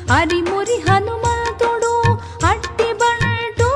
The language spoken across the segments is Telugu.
అరిమురి హనుమంతుడు అట్టి బంటు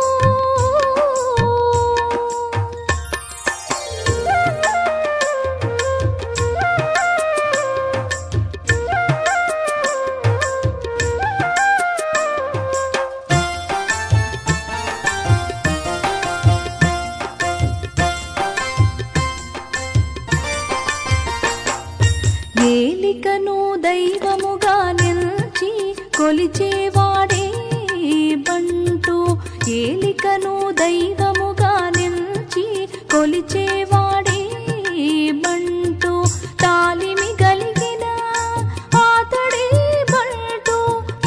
ఏలికను దైవముగా నిల్చి కొలిచేవాడే బంటు ఏలికను దైవముగా నిల్చి కొలిచేవాడే బంటు తాలిమి గలిగిన ఆతడే బంటు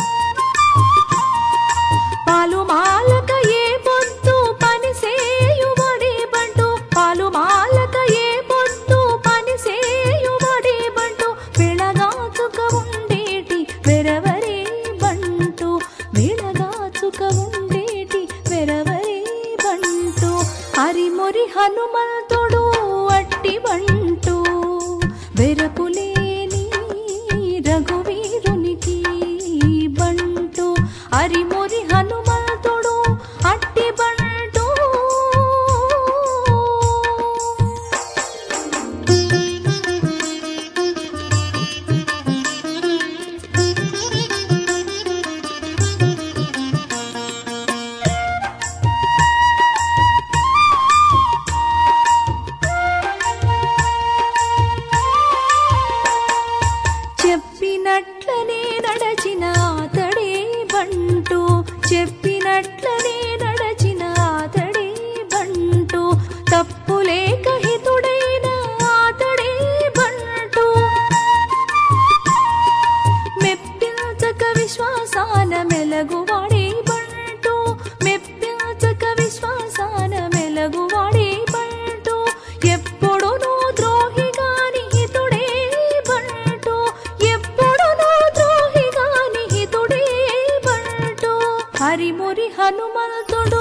పాలు మాలక ఏ పొద్దు పని సేయుబడి బంటు పాలు మాలక ఏ పొద్దు పని సేయుబడి బంటు విడగాచుక ఉండేటి వెరవరే బంటు విడగాచుక ఉండేటి వెరవరే బంటు హరిమురి హనుమంతుడు అట్టి బంటు వెరపులేని రఘువీరునికి బంటు అరిమురి హనుమంతుడు అట్టి బంటు చెప్పినట్లనే నడచిన అతడే బంటు చెప్పినట్లనే నడచిన అతడే బంటు తప్పులేక హితుడైన అతడే బంటు మెప్పించక విశ్వాసాన మెలగువాడే బంటు మెప్పించక విశ్వాసాన మెలగువాడే బంటు ఎప్పుడునూ ద్రోహిగాని హితుడే బంటు ఎప్పుడునూ ద్రోహిగాని హితుడే బంటు హరిమురి హనుమంతుడు